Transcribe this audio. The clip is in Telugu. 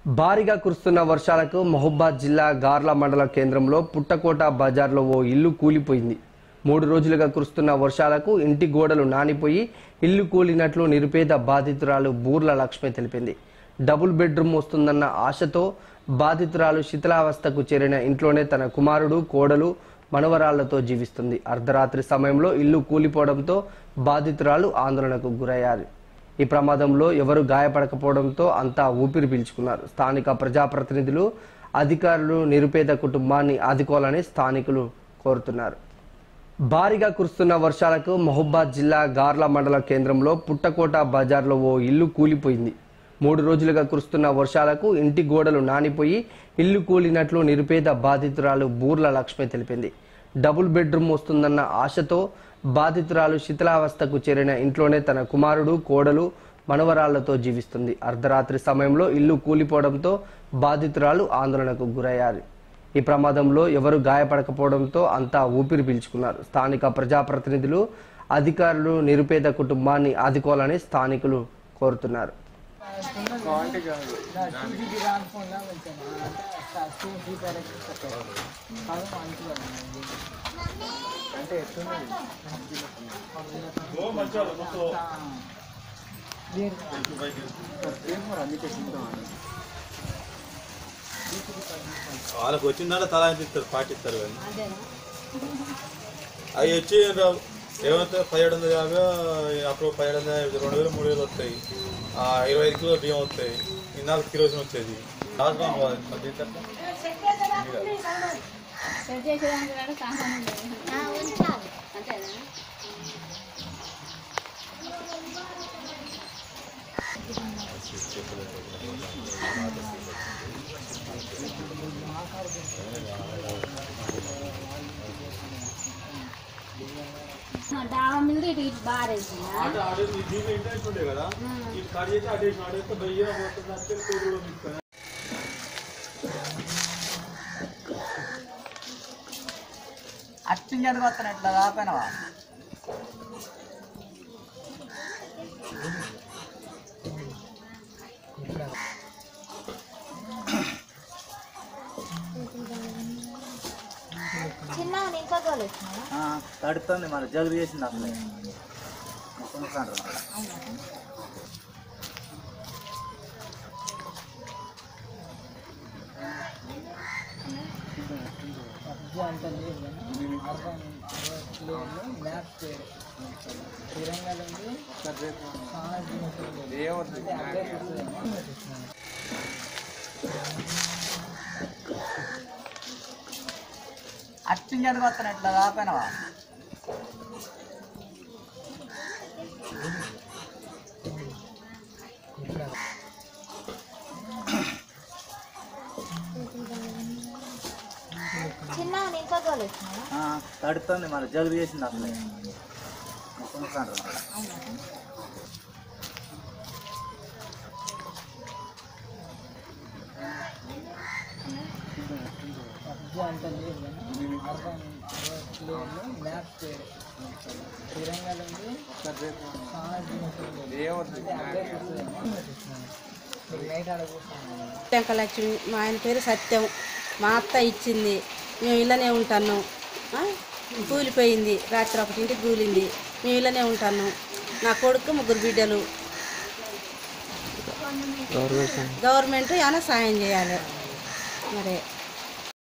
భారీగా కురుస్తున్న వర్షాలకు మహబూబాద్ జిల్లా గార్ల మండల కేంద్రంలో పుట్టకోట బజార్లో ఓ ఇల్లు కూలిపోయింది మూడు రోజులుగా కురుస్తున్న వర్షాలకు ఇంటి గోడలు నానిపోయి ఇల్లు కూలినట్లు నిరుపేద బాధితురాలు బూర్ల లక్ష్మి తెలిపింది డబుల్ బెడ్రూమ్ వస్తుందన్న ఆశతో బాధితురాలు శిథిలావస్థకు చేరిన ఇంట్లోనే తన కుమారుడు కోడలు మనవరాళ్లతో జీవిస్తుంది అర్ధరాత్రి సమయంలో ఇల్లు కూలిపోవడంతో బాధితురాలు ఆందోళనకు గురయ్యారు ఈ ప్రమాదంలో ఎవరు గాయపడకపోవడంతో అంతా ఊపిరి పీల్చుకున్నారు స్థానిక ప్రజాప్రతినిధులు అధికారులు నిరుపేద కుటుంబాన్ని ఆదుకోవాలని స్థానికులు కోరుతున్నారు భారీగా కురుస్తున్న వర్షాలకు మహబూబాద్ జిల్లా గార్ల మండల కేంద్రంలో పుట్టకోట బజార్లో ఓ ఇల్లు కూలిపోయింది మూడు రోజులుగా కురుస్తున్న వర్షాలకు ఇంటి గోడలు నానిపోయి ఇల్లు కూలినట్లు నిరుపేద బాధితురాలు బూర్ల లక్ష్మి తెలిపింది డబుల్ బెడ్రూమ్ వస్తుందన్న ఆశతో బాధితురాలు శిథిలావస్థకు చేరిన ఇంట్లోనే తన కుమారుడు కోడలు మనవరాళ్లతో జీవిస్తుంది అర్ధరాత్రి సమయంలో ఇల్లు కూలిపోవడంతో బాధితురాలు ఆందోళనకు గురయ్యారు ఈ ప్రమాదంలో ఎవరు గాయపడకపోవడంతో అంతా ఊపిరి పీల్చుకున్నారు స్థానిక ప్రజాప్రతినిధులు అధికారులు నిరుపేద కుటుంబాన్ని ఆదుకోవాలని స్థానికులు కోరుతున్నారు వాళ్ళకి వచ్చిందంటే తలా ఎంత ఇస్తారు పాటిస్తారు కానీ అవి వచ్చి ఏమైతే పదిహేడు వందల యాభై అప్పుడు పదిహేడు వందల యాభై రెండు వేలు మూడు వేలు వస్తాయి ఆ ఇరవై ఐదు కిలో బియ్యం వస్తాయి ఇన్నాళ్ళు కిరోసిన్ వచ్చేది రాజభవన్ పోవాలి. మరి దీంట్లో ఎట్లా? సెట్ చేసేదానికి కూడా సామాన్ లేదు. అంతేనా డాబా మీద ఇటు ఇటు బారేసిన అంటే అటు ఈ దీంట్లో ఇంటెన్స్ ఉండే కదా ఇటు కట్ చేసి అటు వేసి అటు వేస్తే బయ్య పోతుంది అంటే కోడి కూడా తీసుకొని అట్టించి ఎందుకు వస్తాను ఇట్లా కాపోయినావా చిన్న ఇంకా గోలేసిన తడుతుంది మరి జగురు చేసింది అసలు కొనుక్కుంటారు అట్టించి ఎందుకు వస్తాను ఇట్లా కాపోయినావా చిన్న ఇంకా గోలేసిన తడుతుంది మరి జగురు చేసింది అసలు కొనుక్కుంటారు వెంకలక్ష్మి మా ఆయన పేరు సత్యం మా అత్త ఇచ్చింది మేము ఇళ్ళనే ఉంటాను ఆ? కూలిపోయింది రాత్రి ఒకటింటికి కూలింది మేము ఇళ్ళనే ఉంటాను నా కొడుకు ముగ్గురు బిడ్డలు గవర్నమెంట్ ఏమైనా సాయం చేయాలి మరి